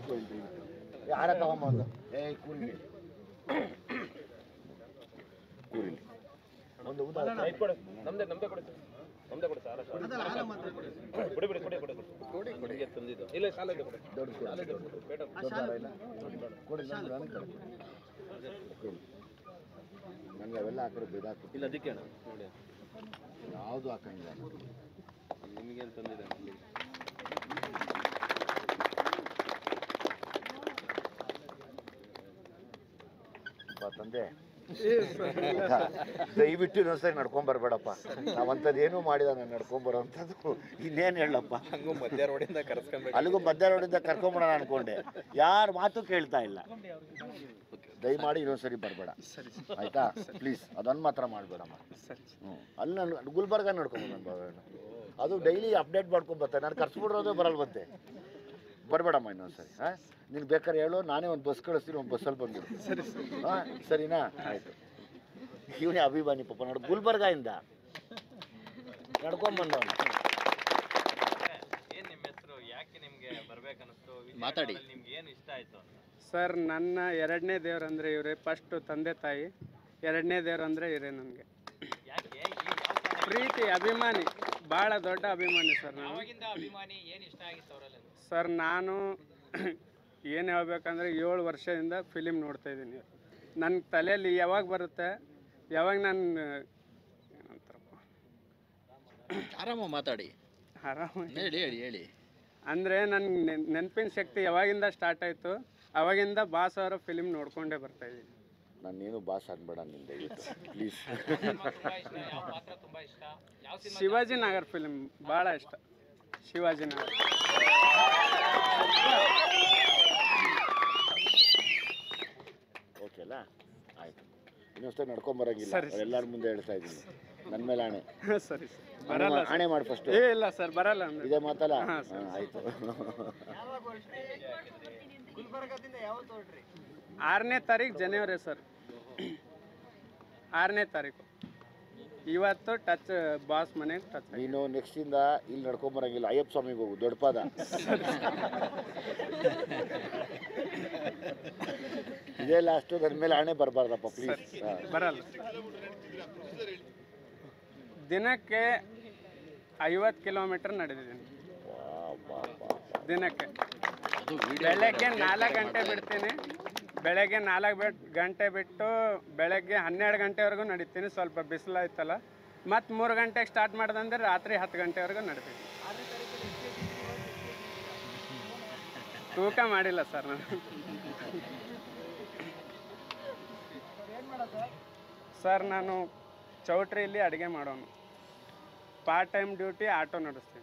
ಕೂತ್ಕೊ ಇಲ್ಲಿ ಏ ಆಡ ತಗೊಂಬಂದು ಏ ಕೂರಿಲಿ ಕೂರಿಲಿ ಒಂದು ಊಟ ನಮ್ದೇ ನಮ್ದೇ ಕೊಡಿ ಸರ್ ನಮ್ದೇ ಕೊಡಿ ಸರ್ ಕೊಡಿ ಬಿಡಿ ಕೊಡಿ ಕೊಡಿ ಕೊಡಿ ಕೊಡಿ ತಂದಿದ್ದು ಇಲ್ಲ ಸಾಲ ಇದೆ ಕೊಡಿ ದೊಡ್ಡ ಸಾಲ ಇದೆ ಕೊಡಿ. ಬೇಡ ದೊಡ್ಡ ದಾರ ಇಲ್ಲ ಕೊಡಿ ನಂಗೆ ನನಗೆ ಕೊಡಿ. ಕೊಡಿ. ನಂಗೆ ಅವೆಲ್ಲ ಹಾಕಿದ್ರೆ ಬೇದಾಕ್ಬಿಟ್ಟು ಇಲ್ಲ ಅದಕ್ಕೆ ಅಣ್ಣ ನೋಡಿ ಯಾವುದು ಹಾಕಂಗಿಲ್ಲ ನಿಮಗೇನು ತಂದಿದೆ ಬಾ ತಂದೆ ದಯವಿಟ್ಟು ಇನ್ನೊಂದ್ಸರಿ ನಡ್ಕೊಂಡ್ ಬರ್ಬೇಡಪ್ಪ ನಾವಂಥದ್ದು ಏನೂ ಮಾಡಿದ ನಾನು ನಡ್ಕೊಂಡ್ ಬರೋಂಥದ್ದು ಇನ್ನೇನು ಹೇಳಪ್ಪ ಹಂಗೂ ಮಧ್ಯ ರೋಡಿಂದ ಕರ್ಸ್ಕೊಂಬೇಕು ಅಲ್ಲಿಗೂ ಮಧ್ಯ ರೋಡಿಂದ ಕರ್ಕೊಂಬಿಡೋಣ ಅನ್ಕೊಂಡೆ ಯಾರ ಮಾತು ಕೇಳ್ತಾ ಇಲ್ಲ ದಯಮಾಡಿ ಇನ್ನೊಂದ್ಸರಿ ಬರಬೇಡ ಆಯ್ತಾ ಪ್ಲೀಸ್ ಅದನ್ನು ಮಾತ್ರ ಮಾಡಬೇಡಮ್ಮ ಹ್ಞೂ ಅಲ್ಲಿ ನಾನು ಗುಲ್ಬರ್ಗ ನಡ್ಕೊಂಡು ನಾನು ಬರೋಣ ಅದು ಡೈಲಿ ಅಪ್ಡೇಟ್ ಮಾಡ್ಕೊಂಡು ಬರ್ತಾರೆ ನಾನು ಕರ್ಸ್ಬಿಡ್ರೋದೇ ಬರಲ್ಲ ಬಂತೆ ಬರಬೇಡಮ್ಮ ಇನ್ನೊಂದ್ಸರಿ ಹಾಂ ನೀನು ಬೇಕಾದ್ರೆ ಹೇಳು ನಾನೇ ಒಂದು ಬಸ್ ಕಳಿಸ್ತೀನಿ ಒಂದು ಬಸ್ಸಲ್ಲಿ ಬಂದ್ಬಿಡು ಸರಿ ಹಾಂ ಸರಿನಾ ಆಯಿತು ಇವನೇ ಅಭಿಮಾನಿ ಪಾಪ ನೋಡು ಗುಲ್ಬರ್ಗಾಯಿಂದ ನಡ್ಕೊಂಬಂದವನು ಏನ್ ನಿಮ್ಮ ಹೆಸರು ಯಾಕೆ ನಿಮ್ಗೆ ಬರ್ಬೇಕನ್ನಿಸ್ತು ಮಾತಾಡಿ. ನಿಮ್ಗೆ ಏನು ಇಷ್ಟ ಆಯ್ತು ಅಂತ ಸರ್ ನನ್ನ ಎರಡನೇ ದೇವ್ರು ಅಂದರೆ ಇವರೇ ಫಸ್ಟು ತಂದೆ ತಾಯಿ ಎರಡನೇ ದೇವ್ರು ಅಂದರೆ ಇವರೇ ನನಗೆ ಯಾಕೆ ಈ ಯಾವ ಕಾರಣ- ಪ್ರೀತಿ ಅಭಿಮಾನಿ ಭಾಳ ದೊಡ್ಡ ಅಭಿಮಾನಿ ಸರ್ ನಾನು ಯಾವಾಗಿಂದ ಅಭಿಮಾನಿ ಏನ್ ಇಷ್ಟ ಆಗಿತ್ತು ಅವರಲ್ಲಿ ಸರ್ ನಾನು ಏನು ಹೇಳ್ಬೇಕಂದ್ರೆ ಏಳು ವರ್ಷದಿಂದ ಫಿಲಿಮ್ ನೋಡ್ತಾ ಇದ್ದೀನಿ ನನ್ನ ತಲೆಯಲ್ಲಿ ಯಾವಾಗ ಬರುತ್ತೆ ಯಾವಾಗ ನಾನು ಏನಂತಾರಪ್ಪ ಆರಾಮ ಮಾತಾಡಿ ಆರಾಮಾಗಿ ಹೇಳಿ ಹೇಳಿ ಹೇಳಿ ಅಂದರೆ ನನ್ನ ನೆನಪಿನ ಶಕ್ತಿ ಯಾವಾಗಿಂದ ಸ್ಟಾರ್ಟ್ ಆಯಿತು ಅವಾಗಿಂದ ಬಾಸ್ ಅವರ ಫಿಲಿಮ್ ನೋಡ್ಕೊಂಡೇ ಬರ್ತಾ ಇದ್ದೀನಿ ನಾನೇನು ಬಾಸ್ ಅನ್ಬೇಡ ನಿನ್ನ ದಯವಿಟ್ಟು ಪ್ಲೀಸ್ ತುಂಬಾ ಇಷ್ಟ ಯಾವ ಪಾತ್ರ ತುಂಬಾ ಇಷ್ಟ ಯಾವ ಸಿನಿಮಾ ಶಿವಾಜಿ ನಗರ್ ಫಿಲಿಮ್ ಭಾಳ ಇಷ್ಟ ಶಿವಾಜಿ ನಗರ್ ಓಕೆ ಅಲ್ಲ ಆಯ್ತು ಇನ್ನೊಂದ್ಸರಿ ನಡ್ಕೊಂಬರಂಗಿಲ್ಲ ಸರಿ, ಎಲ್ಲರ ಮುಂದೆ ಹೇಳ್ತಾ ಇದ್ದೀನಿ ನನ್ನ ಮೇಲೆ ಆಣೆ ಸರಿ ಸರ್ ಆಣೆ ಬರಲ್ಲ ಮಾ- ಆಣೆ ಮಾಡಿ ಫಸ್ಟು ಏ ಇಲ್ಲ ಸರ್ ಬರಲ್ಲ ಅಂದ್ರೆ ಇದೇ ಮಾತಲ್ಲ ಹಾ, ಹಾಂ ಆಯಿತು ಆರನೇ ತಾರೀಕು ಜನವರಿ ಸರ್ ಆರನೇ ತಾರೀಕು ಇವತ್ತು ಟಚ್ ಬಾಸ್ ಮನೆಗೆ ಟಚ್ ನೀನು ನೆಕ್ಸ್ಟಿಂದ ಇಲ್ಲಿ ನಡ್ಕೊಂಬರಂಗಿಲ್ಲ ಅಯ್ಯಪ್ಪ ಸ್ವಾಮಿಗೆ ಹೋಗು ದೊಡ್ಡ ಪಾದ ಇದೇ ಲಾಸ್ಟು ನನ್ನ ಮೇಲೆ ಆಣೆ ಬರಬಾರ್ದಪ್ಪ ಪ್ಲೀಸ್ ಬರಲ್ಲ ದಿನಕ್ಕೆ ಐವತ್ತು ಕಿಲೋಮೀಟರ್ ನಡೆದಿದ್ದೀನಿ ದಿನಕ್ಕೆ ಬೆಳಗ್ಗೆ ನಾಲ್ಕು ಗಂಟೆ ಬಿಡ್ತೀನಿ ಬೆಳಗ್ಗೆ ನಾಲ್ಕು ಬಿಟ್ ಗಂಟೆ ಬಿಟ್ಟು ಬೆಳಗ್ಗೆ ಹನ್ನೆರಡು ಗಂಟೆವರೆಗೂ ನಡೀತೀನಿ ಸ್ವಲ್ಪ ಬಿಸಿಲಾಯ್ತಲ್ಲ ಮತ್ತು ಮೂರು ಗಂಟೆಗೆ ಸ್ಟಾರ್ಟ್ ಮಾಡ್ದಂದ್ರೆ ರಾತ್ರಿ ಹತ್ತು ಗಂಟೆವರೆಗೂ ನಡೀತೀನಿ ತೂಕ ಮಾಡಿಲ್ಲ ಸರ್ ನಾನು ಸರ್ ನಾನು ಚೌಟ್ರಿಯಲ್ಲಿ ಅಡುಗೆ ಮಾಡೋನು ಪಾರ್ಟ್ ಟೈಮ್ ಡ್ಯೂಟಿ ಆಟೋ ನಡೆಸ್ತೀನಿ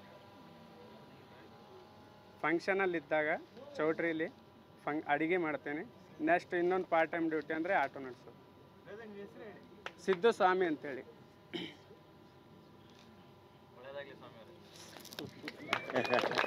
ಫಂಕ್ಷನಲ್ಲಿ ಇದ್ದಾಗ ಚೌಟ್ರಿಲಿ ಫಂಕ್ ಅಡುಗೆ ಮಾಡ್ತೀನಿ ನೆಕ್ಸ್ಟ್ ಇನ್ನೊಂದು ಪಾರ್ಟ್ ಟೈಮ್ ಡ್ಯೂಟಿ ಅಂದರೆ ಆಟೋ ನಡೆಸೋದು ಸಿದ್ದು ಸ್ವಾಮಿ ಅಂತೇಳಿ ಒಳ್ಳೇದಾಗ್ಲಿ ಸ್ವಾಮಿ ಅವರೇ